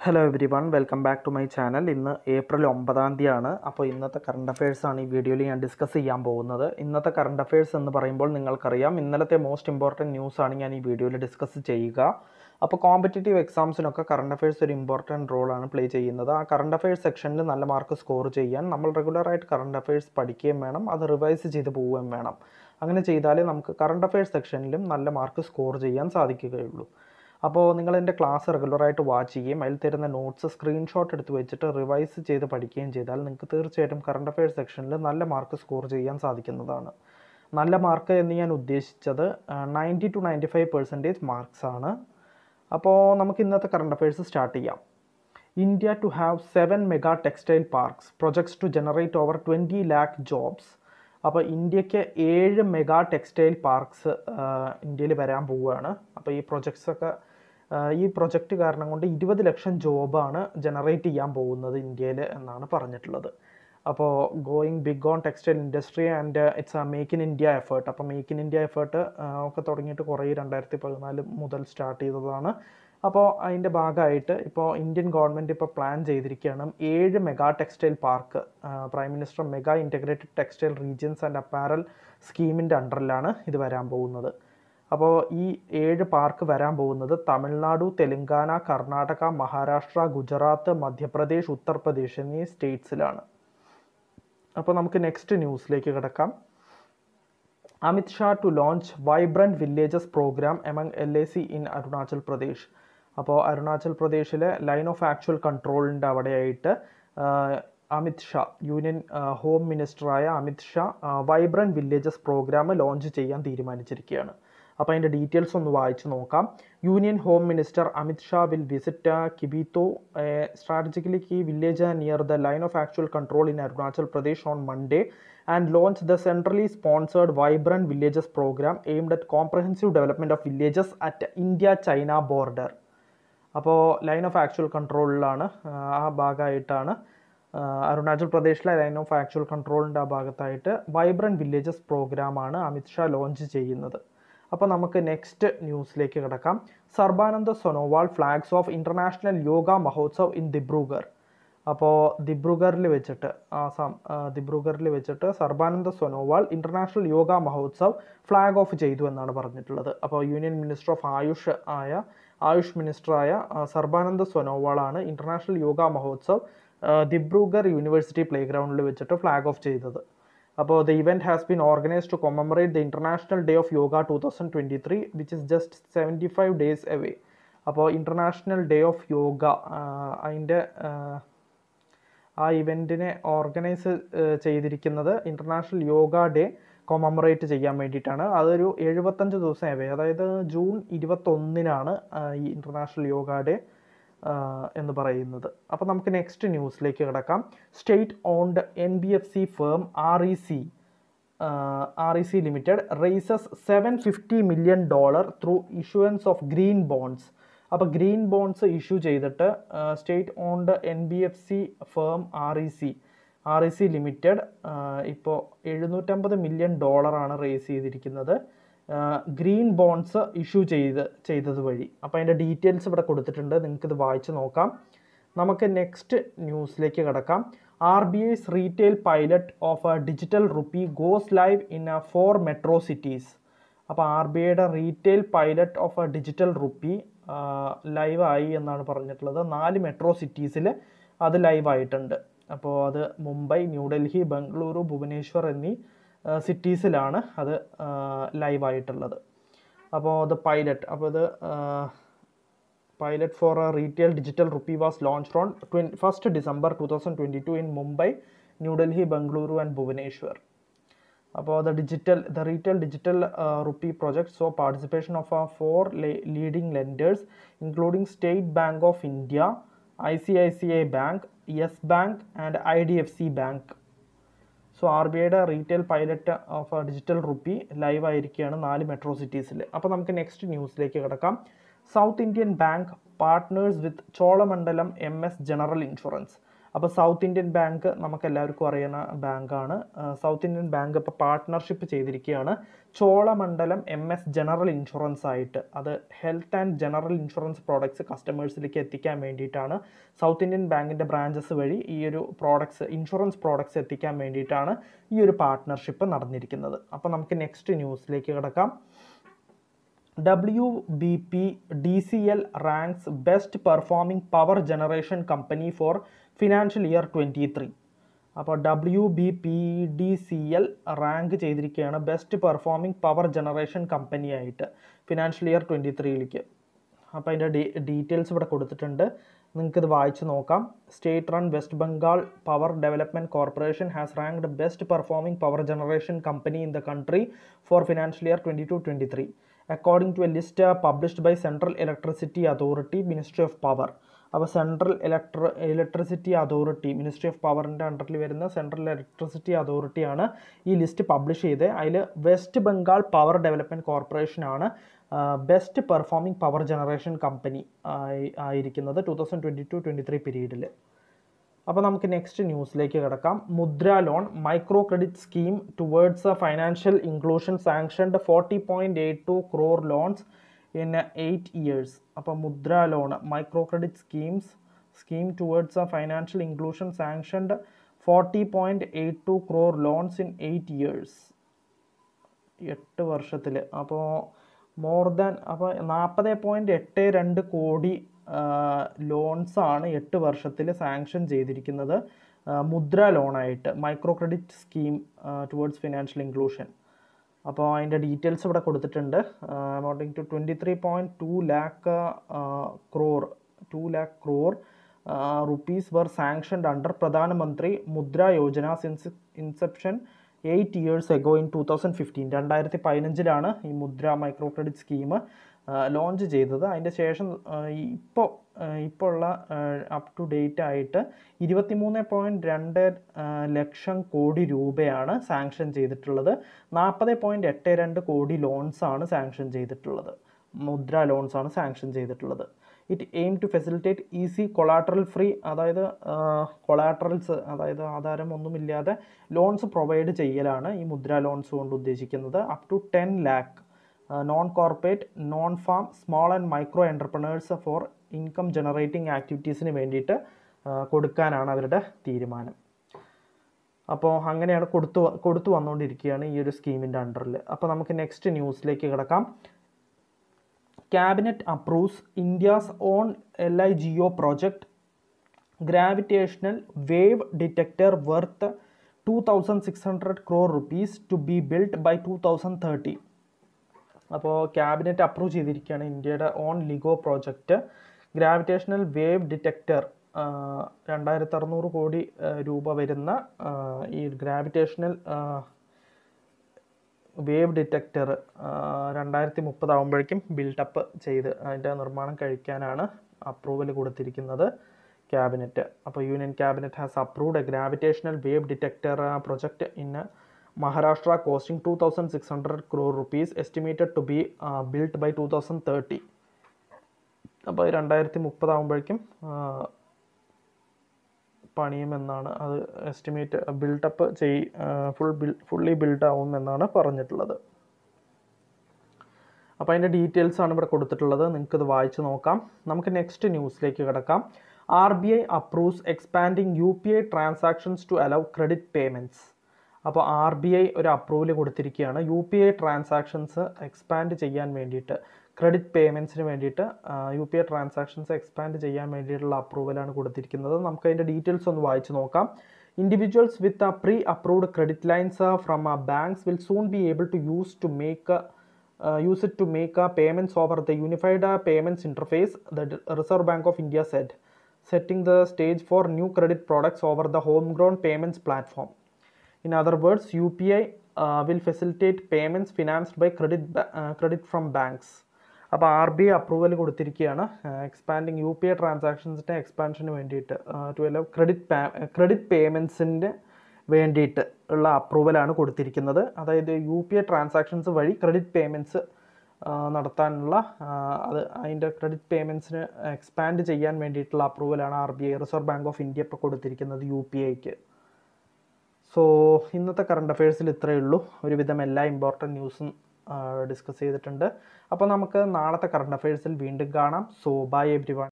Hello everyone welcome back to my channel ഇന്ന് April ഒമ്പതാം തീയതിയാണ് അപ്പോൾ ഇന്നത്തെ കറണ്ട് അഫയേഴ്സ് ആണ് ഈ വീഡിയോയിൽ ഞാൻ ഡിസ്കസ് ചെയ്യാൻ പോകുന്നത് ഇന്നത്തെ കറണ്ട് അഫയേഴ്സ് എന്ന് പറയുമ്പോൾ നിങ്ങൾക്കറിയാം ഇന്നലത്തെ മോസ്റ്റ് ഇമ്പോർട്ടൻറ്റ് ന്യൂസ് ആണ് ഞാൻ ഈ വീഡിയോയിൽ ഡിസ്കസ് ചെയ്യുക അപ്പോൾ കോമ്പറ്റേറ്റീവ് എക്സാംസിനൊക്കെ കറണ്ട് അഫയേഴ്സ് ഒരു ഇമ്പോർട്ടൻറ്റ് റോളാണ് പ്ലേ ചെയ്യുന്നത് ആ കറണ്ട് അഫയേഴ്സ് സെക്ഷനിൽ നല്ല മാർക്ക് സ്കോർ ചെയ്യാൻ നമ്മൾ റെഗുലറായിട്ട് കറണ്ട് അഫയേഴ്സ് പഠിക്കുകയും വേണം അത് റിവൈസ് ചെയ്ത് പോവുകയും വേണം അങ്ങനെ ചെയ്താലേ നമുക്ക് കറണ്ട് അഫയേഴ്സ് സെക്ഷനിലും നല്ല മാർക്ക് സ്കോർ ചെയ്യാൻ സാധിക്കുകയുള്ളൂ അപ്പോൾ നിങ്ങൾ എൻ്റെ ക്ലാസ് റെഗുലറായിട്ട് വാച്ച് ചെയ്യുകയും അതിൽ തരുന്ന നോട്ട്സ് സ്ക്രീൻഷോട്ട് എടുത്ത് വെച്ചിട്ട് റിവൈസ് ചെയ്ത് പഠിക്കുകയും ചെയ്താൽ നിങ്ങൾക്ക് തീർച്ചയായിട്ടും കറണ്ട് അഫയേഴ്സ് സെക്ഷനിൽ നല്ല മാർക്ക് സ്കോർ ചെയ്യാൻ സാധിക്കുന്നതാണ് നല്ല മാർക്ക് എന്ന് ഞാൻ ഉദ്ദേശിച്ചത് ninety two ninety five percentage marks ആണ് അപ്പോൾ നമുക്ക് ഇന്നത്തെ കറണ്ട് അഫയേഴ്സ് സ്റ്റാർട്ട് ചെയ്യാം India to have seven mega textile parks projects to generate over twenty lakh jobs അപ്പോൾ ഇന്ത്യക്ക് ഏഴ് മെഗാ ടെക്സ്റ്റൈൽ പാർക്സ് ഇന്ത്യയിൽ വരാൻ പോവുകയാണ് അപ്പോൾ ഈ പ്രൊജക്ട്സ് ഒക്കെ ഈ പ്രൊജക്റ്റ് കാരണം കൊണ്ട് ഇരുപത് ലക്ഷം ജോബാണ് ജനറേറ്റ് ചെയ്യാൻ പോകുന്നത് ഇന്ത്യയിൽ എന്നാണ് പറഞ്ഞിട്ടുള്ളത് അപ്പോൾ going big on textile industry and it's a make in India effort അപ്പോൾ മേക്ക് ഇൻ ഇന്ത്യ എഫേർട്ട് ഒക്കെ തുടങ്ങിയിട്ട് കുറേ രണ്ടായിരത്തി പതിനാല് മുതൽ സ്റ്റാർട്ട് ചെയ്തതാണ് അപ്പോൾ അതിൻ്റെ ഭാഗമായിട്ട് ഇപ്പോൾ ഇന്ത്യൻ ഗവൺമെൻറ് ഇപ്പോൾ പ്ലാൻ ചെയ്തിരിക്കുകയാണ് ഏഴ് mega textile park prime minister mega integrated textile regions and apparel സ്കീമിൻ്റെ അണ്ടറിലാണ് ഇത് വരാൻ പോകുന്നത് അപ്പോൾ ഈ ഏഴ് പാർക്ക് വരാൻ പോകുന്നത് തമിഴ്നാടു തെലങ്കാന കർണാടക മഹാരാഷ്ട്ര ഗുജറാത്ത് മധ്യപ്രദേശ് ഉത്തർപ്രദേശ് എന്നീ സ്റ്റേറ്റ്സിലാണ് അപ്പോൾ നമുക്ക് നെക്സ്റ്റ് ന്യൂസിലേക്ക് കിടക്കാം Amit Shah to launch vibrant villages programme among L A C in Arunachal Pradesh അപ്പോൾ അരുണാചൽ പ്രദേശിലെ ലൈൻ ഓഫ് ആക്ച്വൽ കൺട്രോളിൻ്റെ അവിടെയായിട്ട് അമിത് ഷാ യൂണിയൻ ഹോം മിനിസ്റ്ററായ Amit Shah vibrant villages programme launch ചെയ്യാൻ തീരുമാനിച്ചിരിക്കുകയാണ് അപ്പോൾ അതിൻ്റെ ഡീറ്റെയിൽസ് ഒന്ന് വായിച്ച് നോക്കാം union home minister Amit Shah will visit Kibithoo strategically key village near the line of actual control in Arunachal Pradesh on Monday and launch the centrally sponsored vibrant villages programme aimed at comprehensive development of villages at India China border അപ്പോൾ line of actual കൺട്രോളിലാണ് ആ ഭാഗമായിട്ടാണ് അരുണാചൽ പ്രദേശിലെ line of actual കൺട്രോളിൻ്റെ ആ ഭാഗത്തായിട്ട് vibrant villages പ്രോഗ്രാമാണ് Amit Shah launch ചെയ്യുന്നത് അപ്പോൾ നമുക്ക് നെക്സ്റ്റ് ന്യൂസിലേക്ക് കിടക്കാം Sarbananda Sonowal flags off international yoga Mahotsav in Dibrugarh അപ്പോൾ ദിബ്രുഗറിൽ വെച്ചിട്ട് ആസാം ദിബ്രുഗറിൽ വെച്ചിട്ട് Sarbananda Sonowal international yoga Mahotsav flag off ചെയ്തു എന്നാണ് പറഞ്ഞിട്ടുള്ളത് അപ്പോൾ യൂണിയൻ മിനിസ്റ്റർ ഓഫ് ആയുഷ് ആയ ആയുഷ് മിനിസ്റ്ററായ സർബാനന്ദ സൊനോവാളാണ് international yoga Mahotsav Dibrugarh university play ഗ്രൗണ്ടിൽ വെച്ചിട്ട് ഫ്ലാഗ് ഓഫ് ചെയ്തത് അപ്പോൾ the event has been organised to commemorate the international day of yoga two thousand twenty three which is just seventy five days away അപ്പോൾ international day of yoga അതിൻ്റെ ആ ഇവൻറ്റിനെ organise ചെയ്തിരിക്കുന്നത് international yoga day commemorate ചെയ്യാൻ വേണ്ടിയിട്ടാണ് അതൊരു എഴുപത്തഞ്ച് ദിവസം എവേ അതായത് ജൂൺ ഇരുപത്തൊന്നിനാണ് ഈ ഇൻ്റർനാഷണൽ യോഗ ഡേ എന്ന് പറയുന്നത് അപ്പോൾ നമുക്ക് നെക്സ്റ്റ് ന്യൂസിലേക്ക് കിടക്കാം state owned N B F C firm R E C R E C limited raises seven fifty million dollar through issuance of green bonds അപ്പോൾ ഗ്രീൻ ബോൺഡ്സ് ഇഷ്യൂ ചെയ്തിട്ട് state owned N B F C firm R E C R E C limited ഇപ്പോൾ എഴുന്നൂറ്റമ്പത് million ഡോളറാണ് raise ചെയ്തിരിക്കുന്നത് green bonds issue ചെയ്ത് ചെയ്തത് വഴി അപ്പോൾ അതിൻ്റെ ഡീറ്റെയിൽസ് ഇവിടെ കൊടുത്തിട്ടുണ്ട് നിങ്ങൾക്ക് ഇത് വായിച്ച് നോക്കാം നമുക്ക് നെക്സ്റ്റ് ന്യൂസിലേക്ക് കിടക്കാം R B I's retail pilot of a digital rupee goes live in a four metro cities അപ്പോൾ ആർ ബി ഐയുടെ retail pilot of a digital rupee live ആയി എന്നാണ് പറഞ്ഞിട്ടുള്ളത് നാല് മെട്രോ സിറ്റീസിൽ അത് ലൈവ് ആയിട്ടുണ്ട് അപ്പോൾ അത് മുംബൈ ന്യൂഡൽഹി ബംഗളൂരു ഭുവനേശ്വർ എന്നീ സിറ്റീസിലാണ് അത് ലൈവ് ആയിട്ടുള്ളത് അപ്പോൾ അത് പൈലറ്റ് അപ്പോൾ ഇത് pilot for a retail digital rupee was launch on twen first December two thousand twenty two in Mumbai New Delhi Bengaluru and Bhubaneswar അപ്പോൾ the digital the retail digital rupee project so participation of a four leading lenders including State Bank of India I C I C I Bank Yes Bank and I D F C Bank so R B ഐയുടെ retail pilot of digital rupee live ആയിരിക്കുകയാണ് നാല് metro സിറ്റീസിൽ അപ്പോൾ നമുക്ക് next ന്യൂസിലേക്ക് കിടക്കാം South Indian Bank partners with Cholamandalam M S general insurance അപ്പോൾ South Indian Bank നമുക്ക് എല്ലാവർക്കും അറിയുന്ന ബാങ്കാണ് സൗത്ത് ഇന്ത്യൻ ബാങ്ക് ഇപ്പോൾ പാർട്ട്ണർഷിപ്പ് ചെയ്തിരിക്കുകയാണ് Cholamandalam M S general insurance ആയിട്ട് അത് health and general insurance products കസ്റ്റമേഴ്സിലേക്ക് എത്തിക്കാൻ വേണ്ടിയിട്ടാണ് സൗത്ത് ഇന്ത്യൻ ബാങ്കിൻ്റെ ബ്രാഞ്ചസ് വഴി ഈ ഒരു പ്രോഡക്ട്സ് ഇൻഷുറൻസ് പ്രോഡക്ട്സ് എത്തിക്കാൻ വേണ്ടിയിട്ടാണ് ഈ ഒരു പാർട്ട്ണർഷിപ്പ് നടന്നിരിക്കുന്നത് അപ്പോൾ നമുക്ക് നെക്സ്റ്റ് ന്യൂസിലേക്ക് കിടക്കാം W B P D C L ranks best performing power generation company for financial year twenty three അപ്പോൾ W B P D C L rank ചെയ്തിരിക്കുകയാണ് best performing power generation company ആയിട്ട് financial year twenty ത്രീയിലേക്ക് അപ്പോൾ അതിൻ്റെ ഡീ details ഇവിടെ കൊടുത്തിട്ടുണ്ട് നിങ്ങൾക്കിത് വായിച്ച് നോക്കാം state run West Bengal power development corporation has ranked best performing power generation company in the country for financial year twenty two twenty three according to a list published by central electricity authority ministry of power അപ്പോൾ central ഇലക്ട്ര electricity authority ministry of പവറിൻ്റെ അണ്ടറിൽ വരുന്ന central electricity അതോറിറ്റിയാണ് ഈ list publish ചെയ്ത് അതിൽ West Bengal power development കോർപ്പറേഷനാണ് best performing power generation company ആയിരിക്കുന്നത് two thousand twenty two twenty three പീരീഡിൽ അപ്പോൾ നമുക്ക് നെക്സ്റ്റ് ന്യൂസിലേക്ക് കിടക്കാം Mudra loan micro credit scheme towards financial inclusion sanctioned forty point eight two crore loans in eight years അപ്പോൾ Mudra loan micro credit schemes scheme towards a financial inclusion sanctioned forty point eight two crore loans in eight years എട്ട് വർഷത്തിൽ അപ്പോൾ more than അപ്പോൾ നാൽപ്പത് point എട്ട് രണ്ട് കോടി loans ആണ് എട്ട് വർഷത്തിൽ സാങ്ഷൻ ചെയ്തിരിക്കുന്നത് മുദ്ര ലോണായിട്ട് micro credit scheme towards financial inclusion അപ്പോൾ അതിൻ്റെ ഡീറ്റെയിൽസ് ഇവിടെ കൊടുത്തിട്ടുണ്ട് amounting to twenty three point two lakh crore two lakh crore rupees were sanctioned under Pradhan Mantri Mudra Yojana since inception eight years ago in two thousand fifteen രണ്ടായിരത്തി പതിനഞ്ചിലാണ് ഈ മുദ്ര മൈക്രോ ക്രെഡിറ്റ് സ്കീം ലോഞ്ച് ചെയ്തത് അതിൻ്റെ ശേഷം ഇപ്പോൾ ഇപ്പോൾ ഉള്ള അപ് ടു ഡേറ്റ് ആയിട്ട് ഇരുപത്തിമൂന്ന് പോയിൻറ്റ് രണ്ട് ലക്ഷം കോടി രൂപയാണ് സാങ്ഷൻ ചെയ്തിട്ടുള്ളത് നാൽപ്പത് പോയിൻറ്റ് എട്ട് രണ്ട് കോടി ലോൺസ് ആണ് സാങ്ഷൻ ചെയ്തിട്ടുള്ളത് മുദ്ര ലോൺസ് ആണ് സാങ്ഷൻ ചെയ്തിട്ടുള്ളത് it aim to facilitate easy collateral free അതായത് കൊളാട്രൽസ് അതായത് ആധാരം ഒന്നുമില്ലാതെ ലോൺസ് പ്രൊവൈഡ് ചെയ്യലാണ് ഈ മുദ്ര ലോൺസ് കൊണ്ട് ഉദ്ദേശിക്കുന്നത് up to ten lakh non corporate non farm small and micro entrepreneurs for income generating ആക്ടിവിറ്റീസിന് വേണ്ടിയിട്ട് കൊടുക്കാനാണ് അവരുടെ തീരുമാനം അപ്പോൾ അങ്ങനെയാണ് കൊടുത്തു കൊടുത്തു വന്നുകൊണ്ടിരിക്കുകയാണ് ഈ ഒരു സ്കീമിൻ്റെ അണ്ടറിൽ അപ്പോൾ നമുക്ക് നെക്സ്റ്റ് ന്യൂസിലേക്ക് കിടക്കാം cabinet approves India's own L I G O project gravitational wave detector worth two thousand six hundred crore rupees to be build by two thousand thirty അപ്പോൾ ക്യാബിനറ്റ് അപ്രൂവ് ചെയ്തിരിക്കുകയാണ് ഇന്ത്യയുടെ own LIGO project gravitational wave detector രണ്ടായിരത്തി അറുന്നൂറ് കോടി രൂപ വരുന്ന ഈ gravitational wave detector രണ്ടായിരത്തി മുപ്പതാകുമ്പോഴേക്കും ബിൽഡപ്പ് ചെയ്ത് അതിൻ്റെ നിർമ്മാണം കഴിക്കാനാണ് അപ്രൂവൽ കൊടുത്തിരിക്കുന്നത് ക്യാബിനറ്റ് അപ്പോൾ union cabinet has approved a gravitational wave detector project in Maharashtra costing two thousand six hundred crore rupees estimated to be build by two thousand thirty അപ്പോൾ രണ്ടായിരത്തി മുപ്പതാകുമ്പോഴേക്കും പണിയുമെന്നാണ് അത് എസ്റ്റിമേറ്റ് ബിൽഡപ്പ് ചെയ് ഫുൾ ബിൽ ഫുള്ളി ബിൽഡ് ആവും എന്നാണ് പറഞ്ഞിട്ടുള്ളത് അപ്പോൾ അതിൻ്റെ ഡീറ്റെയിൽസ് ആണ് ഇവിടെ കൊടുത്തിട്ടുള്ളത് നിങ്ങൾക്ക് ഇത് വായിച്ച് നോക്കാം നമുക്ക് നെക്സ്റ്റ് ന്യൂസിലേക്ക് കിടക്കാം R B I approves expanding U P I transactions to allow credit payments അപ്പോൾ ആർ ബി ഐ ഒരു അപ്രൂവൽ കൊടുത്തിരിക്കുകയാണ് U P I transactions expand ചെയ്യാൻ വേണ്ടിയിട്ട് ക്രെഡിറ്റ് പേയ്മെൻറ്റ്സിന് വേണ്ടിയിട്ട് U P I transactions expand ചെയ്യാൻ വേണ്ടിയിട്ടുള്ള അപ്രൂവലാണ് കൊടുത്തിരിക്കുന്നത് നമുക്ക് അതിൻ്റെ ഡീറ്റെയിൽസ് ഒന്ന് വായിച്ച് നോക്കാം individuals with a pre approved credit lines from a banks will soon be able to use to make use it to make a payments over the unified payments interface the reserve bank of India set setting the stage for new credit products over the homegrown payments platform. In other words, UPI uh, will facilitate payments financed by credit, uh, credit from banks. അപ്പോൾ R B I approval കൊടുത്തിരിക്കുകയാണ് expanding U P I ട്രാൻസാക്ഷൻസിൻ്റെ എക്സ്പാൻഷന് വേണ്ടിയിട്ട് to allow credit credit പേയ്മെൻറ്റ്സിൻ്റെ വേണ്ടിയിട്ട് ഉള്ള അപ്രൂവലാണ് കൊടുത്തിരിക്കുന്നത് അതായത് യു പി ഐ ട്രാൻസാക്ഷൻസ് വഴി ക്രെഡിറ്റ് പേയ്മെൻറ്റ്സ് ആ, നടത്താനുള്ള ആ, അത് അതിൻ്റെ ക്രെഡിറ്റ് പേയ്മെൻറ്റ്സിന് എക്സ്പാൻഡ് ചെയ്യാൻ വേണ്ടിയിട്ടുള്ള അപ്രൂവലാണ് R B I reserve bank of India ഇപ്പോൾ കൊടുത്തിരിക്കുന്നത് യു പി ഐക്ക് സോ ഇന്നത്തെ കറണ്ട് അഫയേഴ്സിൽ ഇത്രയേ ഉള്ളൂ ഒരുവിധം എല്ലാ ഇമ്പോർട്ടൻറ്റ് ന്യൂസും ഡിസ്കസ് ചെയ്തിട്ടുണ്ട് അപ്പോൾ നമുക്ക് നാളത്തെ കറണ്ട് അഫയേഴ്സിൽ വീണ്ടും കാണാം സോ ബൈ എവ്രി വൺ